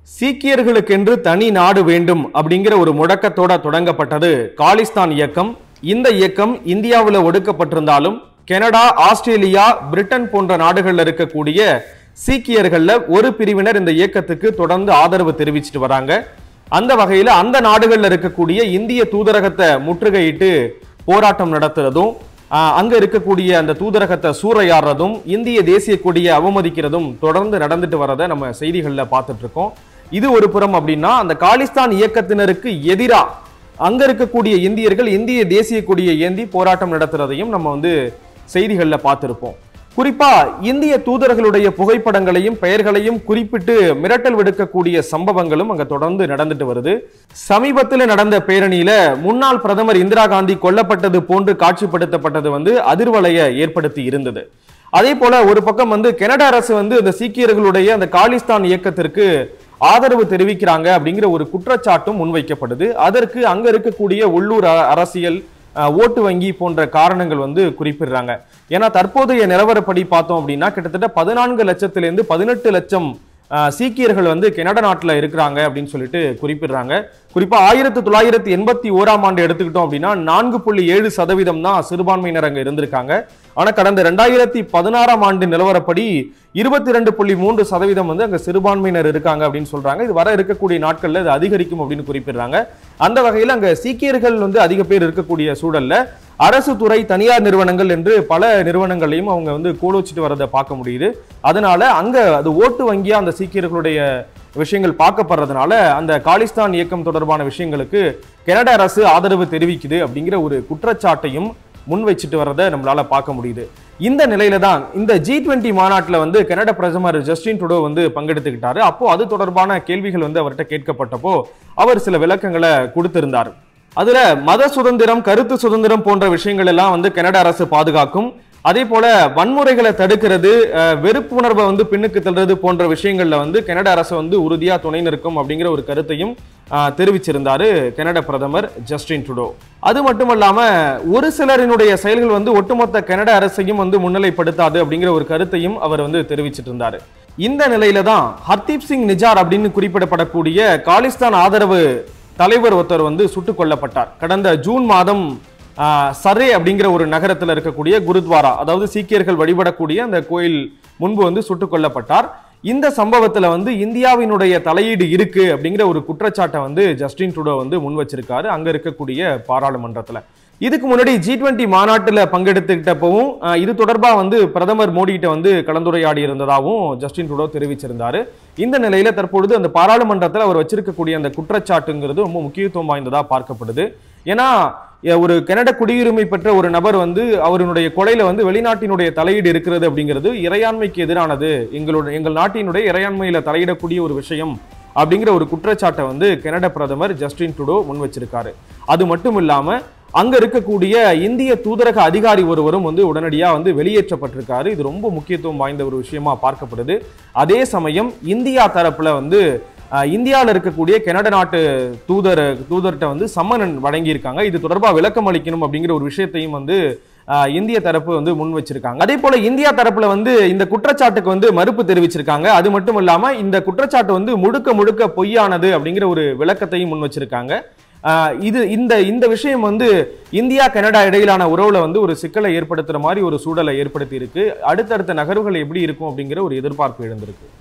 சீக்கியர்களுக்கென்று தனி நாடு வேண்டும் அப்படிங்கிற ஒரு முழக்கத்தோட தொடங்கப்பட்டது காலிஸ்தான் இயக்கம் இந்த இயக்கம் இந்தியாவில் ஒடுக்கப்பட்டிருந்தாலும் கனடா ஆஸ்திரேலியா பிரிட்டன் போன்ற நாடுகள்ல இருக்கக்கூடிய சீக்கியர்கள்ல ஒரு பிரிவினர் இந்த இயக்கத்துக்கு தொடர்ந்து ஆதரவு தெரிவிச்சிட்டு வராங்க அந்த வகையில அந்த நாடுகள்ல இருக்கக்கூடிய இந்திய தூதரகத்தை முற்றுகையிட்டு போராட்டம் நடத்துறதும் ஆஹ், அங்க இருக்கக்கூடிய அந்த தூதரகத்தை சூறையாடுறதும் இந்திய தேசிய கொடியை அவமதிக்கிறதும் தொடர்ந்து நடந்துட்டு வரதை நம்ம செய்திகள்ல பார்த்துட்டு இருக்கோம் இது ஒரு புறம் அப்படின்னா அந்த காலிஸ்தான் இயக்கத்தினருக்கு எதிரா அங்க இருக்கக்கூடிய இந்தியர்கள் இந்திய தேசிய கொடியை ஏந்தி போராட்டம் நடத்துறதையும் நம்ம வந்து செய்திகள்ல பார்த்திருப்போம் குறிப்பா இந்திய தூதர்களுடைய புகைப்படங்களையும் பெயர்களையும் குறிப்பிட்டு மிரட்டல் விடுக்கக்கூடிய சம்பவங்களும் அங்க தொடர்ந்து நடந்துட்டு வருது சமீபத்தில் நடந்த பேரணியில முன்னாள் பிரதமர் இந்திரா காந்தி கொல்லப்பட்டது போன்று காட்சிப்படுத்தப்பட்டது வந்து அதிர்வலையை ஏற்படுத்தி இருந்தது அதே போல ஒரு பக்கம் வந்து கனடா அரசு வந்து அந்த சீக்கியர்களுடைய அந்த காலிஸ்தான் இயக்கத்திற்கு ஆதரவு தெரிவிக்கிறாங்க அப்படிங்கிற ஒரு குற்றச்சாட்டும் முன்வைக்கப்படுது அதற்கு அங்க இருக்கக்கூடிய உள்ளூர் அ- அரசியல் அஹ், ஓட்டு வங்கி போன்ற காரணங்கள் வந்து குறிப்பிடுறாங்க ஏன்னா தற்போதைய நிலவரப்படி பார்த்தோம் அப்படின்னா கிட்டத்தட்ட பதினான்கு லட்சத்திலிருந்து பதினெட்டு லட்சம் அஹ், சீக்கியர்கள் வந்து கனடா நாட்டில் இருக்கிறாங்க அப்படின்னு சொல்லிட்டு குறிப்பிடுறாங்க குறிப்பா ஆயிரத்தி தொள்ளாயிரத்தி எண்பத்தி ஓராம் ஆண்டு எடுத்துக்கிட்டோம் அப்படின்னா நான்கு புள்ளி ஏழு சதவீதம் தான் சிறுபான்மையினர் அங்க இருந்திருக்காங்க ஆனா கடந்த ரெண்டாயிரத்தி பதினாறாம் ஆண்டு நிலவரப்படி இருபத்தி ரெண்டு புள்ளி மூன்று சதவீதம் வந்து அங்க சிறுபான்மையினர் இருக்காங்க அப்படின்னு சொல்றாங்க இது வர இருக்கக்கூடிய நாட்கள்ல இது அதிகரிக்கும் அப்படின்னு குறிப்பிடுறாங்க அந்த வகையில் அங்க சீக்கியர்கள் வந்து அதிக பேர் இருக்கக்கூடிய சூழல்ல அரசு துறை தனியார் நிறுவனங்கள் என்று பல நிறுவனங்களையும் அவங்க வந்து கோலோச்சிட்டு வரதை பார்க்க முடியுது அதனால அங்க அது ஓட்டு வங்கியா அந்த சீக்கியர்களுடைய விஷயங்கள் பார்க்கப்படுறதுனால அந்த காலிஸ்தான் இயக்கம் தொடர்பான விஷயங்களுக்கு கனடா அரசு ஆதரவு தெரிவிக்குது அப்படிங்கிற ஒரு குற்றச்சாட்டையும் முன் வச்சுட்டு வரதை நம்மளால பார்க்க முடியுது இந்த நிலையில தான் இந்த ஜி டுவெண்ட்டி மாநாட்டில் வந்து கனடா பிரதமர் ஜஸ்டின் ட்ரூடோ வந்து பங்கெடுத்துக்கிட்டாரு அப்போ அது தொடர்பான கேள்விகள் வந்து அவர்கிட்ட கேட்கப்பட்டப்போ அவர் சில விளக்கங்களை கொடுத்திருந்தார் அதுல மத சுதந்திரம் கருத்து சுதந்திரம் போன்ற விஷயங்கள் எல்லாம் வந்து கனடா அரசு பாதுகாக்கும் அதே போல வன்முறைகளை தடுக்கிறது அஹ், வெறுப்புணர்வை வந்து பின்னுக்கு தள்ளுறது போன்ற விஷயங்கள்ல வந்து கனடா அரசு வந்து உறுதியா துணை நிற்கும் அப்படிங்கிற ஒரு கருத்தையும் அஹ், தெரிவிச்சிருந்தாரு கனடா பிரதமர் ஜஸ்டின் ட்ரூடோ அது மட்டுமல்லாம ஒரு சிலரினுடைய செயல்கள் வந்து ஒட்டுமொத்த கனடா அரசையும் வந்து முன்னிலைப்படுத்தாது அப்படிங்கிற ஒரு கருத்தையும் அவர் வந்து தெரிவிச்சிட்டு இருந்தாரு இந்த நிலையில தான் ஹர்தீப் சிங் நிஜார் அப்படின்னு குறிப்பிடப்படக்கூடிய காலிஸ்தான் ஆதரவு தலைவர் ஒருத்தர் வந்து சுட்டுக் கொல்லப்பட்டார் கடந்த ஜூன் மாதம் ஆஹ், சரே அப்படிங்கிற ஒரு நகரத்தில் இருக்கக்கூடிய குருத்வாரா அதாவது சீக்கியர்கள் வழிபடக்கூடிய அந்த கோயில் முன்பு வந்து சுட்டுக் கொல்லப்பட்டார் இந்த சம்பவத்துல வந்து இந்தியாவினுடைய தலையீடு இருக்கு அப்படிங்கிற ஒரு குற்றச்சாட்டை வந்து ஜஸ்டின் ட்ரூடோ வந்து முன் வச்சிருக்காரு அங்க இருக்கக்கூடிய பாராளுமன்றத்துல இதுக்கு முன்னாடி ஜி டுவெண்ட்டி மாநாட்டில் பங்கெடுத்துக்கிட்டப்பவும் அஹ், இது தொடர்பாக வந்து பிரதமர் மோடி கிட்ட வந்து கலந்துரையாடி இருந்ததாகவும் ஜஸ்டின் ட்ரூடோ தெரிவிச்சிருந்தாரு இந்த நிலையில தற்பொழுது அந்த பாராளுமன்றத்தில் அவர் வச்சிருக்கக்கூடிய அந்த குற்றச்சாட்டுங்கிறது ரொம்ப முக்கியத்துவம் வாய்ந்ததா பார்க்கப்படுது ஏன்னா எ, ஒரு கனடா குடியுரிமை பெற்ற ஒரு நபர் வந்து அவருடைய கொலையில வந்து வெளிநாட்டினுடைய தலையீடு இருக்கிறது அப்படிங்கிறது இறையாண்மைக்கு எதிரானது எங்களுடைய எங்கள் நாட்டினுடைய இறையாண்மையில தலையிடக்கூடிய ஒரு விஷயம் அப்படிங்கிற ஒரு குற்றச்சாட்டை வந்து கனடா பிரதமர் ஜஸ்டின் ட்ரூடோ முன் வச்சிருக்காரு அது மட்டும் இல்லாம அங்க இருக்கக்கூடிய இந்திய தூதரக அதிகாரி ஒருவரும் வந்து உடனடியா வந்து வெளியேற்றப்பட்டிருக்காரு இது ரொம்ப முக்கியத்துவம் வாய்ந்த ஒரு விஷயமா பார்க்கப்படுது அதே சமயம் இந்தியா தரப்புல வந்து அஹ், இந்தியால இருக்கக்கூடிய கனடா நாட்டு தூதர் தூதர்கிட்ட வந்து சம்மன் வழங்கியிருக்காங்க இது தொடர்பாக விளக்கம் அளிக்கணும் அப்படிங்கிற ஒரு விஷயத்தையும் வந்து அஹ், இந்திய தரப்பு வந்து முன் வச்சிருக்காங்க அதே போல இந்தியா தரப்புல வந்து இந்த குற்றச்சாட்டுக்கு வந்து மறுப்பு தெரிவிச்சிருக்காங்க அது மட்டும் இல்லாம இந்த குற்றச்சாட்டு வந்து முழுக்க முழுக்க பொய்யானது அப்படிங்கிற ஒரு விளக்கத்தையும் முன் வச்சிருக்காங்க ஆஹ் இது இந்த இந்த விஷயம் வந்து இந்தியா கனடா இடையிலான உறவுல வந்து ஒரு சிக்கலை ஏற்படுத்துற மாதிரி ஒரு சூழலை ஏற்படுத்தி இருக்கு அடுத்தடுத்த நகர்வுகள் எப்படி இருக்கும் அப்படிங்கிற ஒரு எதிர்பார்ப்பு எழுந்திருக்கு